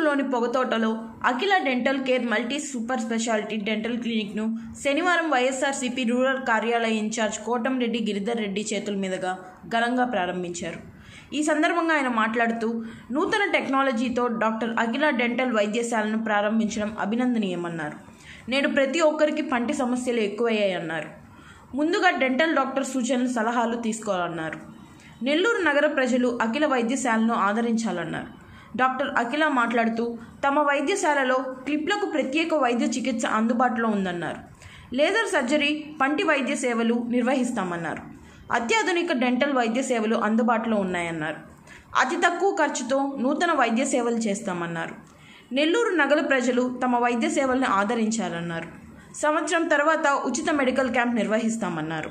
నెల్లూరులోని పొగతోటలో Akhila dental care multi super speciality dental క్లినిక్ను శనివారం వైఎస్ఆర్సీపీ రూరల్ కార్యాలయ ఇన్ఛార్జ్ కోటంరెడ్డి గిరిధర్ రెడ్డి చేతుల మీదుగా ఘనంగా ప్రారంభించారు ఈ సందర్భంగా ఆయన మాట్లాడుతూ నూతన టెక్నాలజీతో డాక్టర్ అఖిల డెంటల్ వైద్యశాలను ప్రారంభించడం అభినందనీయమన్నారు నేడు ప్రతి ఒక్కరికి పంటి సమస్యలు ఎక్కువయ్యాయన్నారు ముందుగా డెంటల్ డాక్టర్ సూచనలు సలహాలు తీసుకోవాలన్నారు నెల్లూరు నగర ప్రజలు అఖిల వైద్యశాలను ఆదరించాలన్నారు డాక్టర్ అఖిల మాట్లాడుతూ తమ వైద్యశాలలో క్లిప్లకు ప్రత్యేక వైద్య చికిత్స అందుబాటులో ఉందన్నారు లేజర్ సర్జరీ పంటి వైద్య సేవలు నిర్వహిస్తామన్నారు అత్యాధునిక డెంటల్ వైద్య సేవలు అందుబాటులో ఉన్నాయన్నారు అతి తక్కువ ఖర్చుతో నూతన వైద్య సేవలు చేస్తామన్నారు నెల్లూరు నగర ప్రజలు తమ వైద్య సేవలను ఆదరించాలన్నారు సంవత్సరం తర్వాత ఉచిత మెడికల్ క్యాంప్ నిర్వహిస్తామన్నారు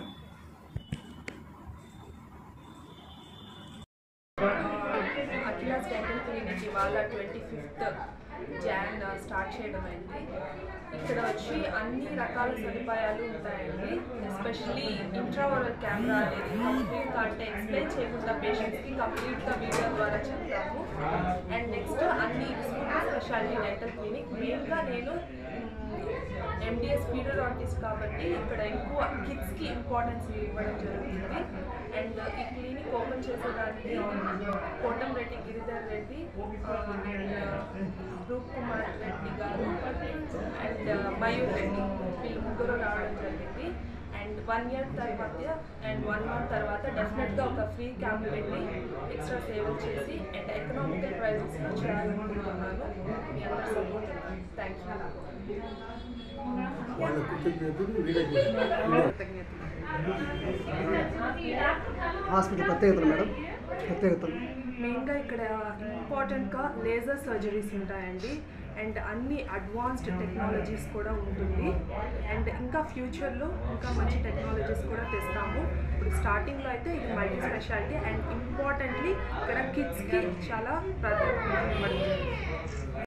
అఖిలాస్ డెంటల్ క్లినిక్ ఇవాళ ట్వంటీ ఫిఫ్త్ జాన్ స్టార్ట్ చేయడం అయింది ఇక్కడ వచ్చి అన్ని రకాల సదుపాయాలు ఉంటాయండి ఎస్పెషల్లీ ఇంట్రావరల్ కెమెరా అనేది కంప్లీట్గా అంటే ఎక్స్ప్లెయిన్ చేయకుండా పేషెంట్స్కి కంప్లీట్గా వీడియో ద్వారా చెప్తాము అండ్ నెక్స్ట్ అన్ని సూపర్ స్పెషాలిటీ డెంటల్ క్లినిక్ మెయిన్గా నేను ఎండిఎస్ పీడియాట్రిస్ట్ కాబట్టి ఇక్కడ ఎక్కువ కిడ్స్కి ఇంపార్టెన్స్ ఇవ్వడం జరుగుతుంది అండ్ ఈ క్లినిక్ ఓపెన్ చేసేదానికి కోటం రెడ్డి గిరిధర్ రెడ్డి అండ్ రూప్ కుమార్ రెడ్డి గారు అండ్ మయూర్ రెడ్డి వీళ్ళు ముగ్గురు రావడం జరిగింది అండ్ వన్ ఇయర్ తర్వాత అండ్ వన్ మంత్ తర్వాత డెఫినెట్గా ఒక ఫ్రీ క్యాంప్ పెట్టి ఎక్స్ట్రా సేవలు చేసి అండ్ ఎకనామికల్ ప్రైజెస్లో చేయాలనుకుంటున్నాను మీ అందరి సపోర్ట్ థ్యాంక్ యూ వాళ్ళ కృతజ్ఞతలు వీళ్ళకి హాస్పిటల్ ప్రత్యేకతలు మేడం ప్రత్యేకతలు మెయిన్గా ఇక్కడ ఇంపార్టెంట్గా లేజర్ సర్జరీస్ ఉంటాయండి అండ్ అన్ని అడ్వాన్స్డ్ టెక్నాలజీస్ కూడా ఉంటుంది అండ్ ఇంకా ఫ్యూచర్లో ఇంకా మంచి టెక్నాలజీస్ కూడా తెస్తాము ఇప్పుడు స్టార్టింగ్లో అయితే ఇది మల్టీ స్పెషాలిటీ అండ్ ఇంపార్టెంట్లీ ఇక్కడ కిడ్స్కి చాలా ప్రాధాన్యత ఇవ్వడం జరుగుతుంది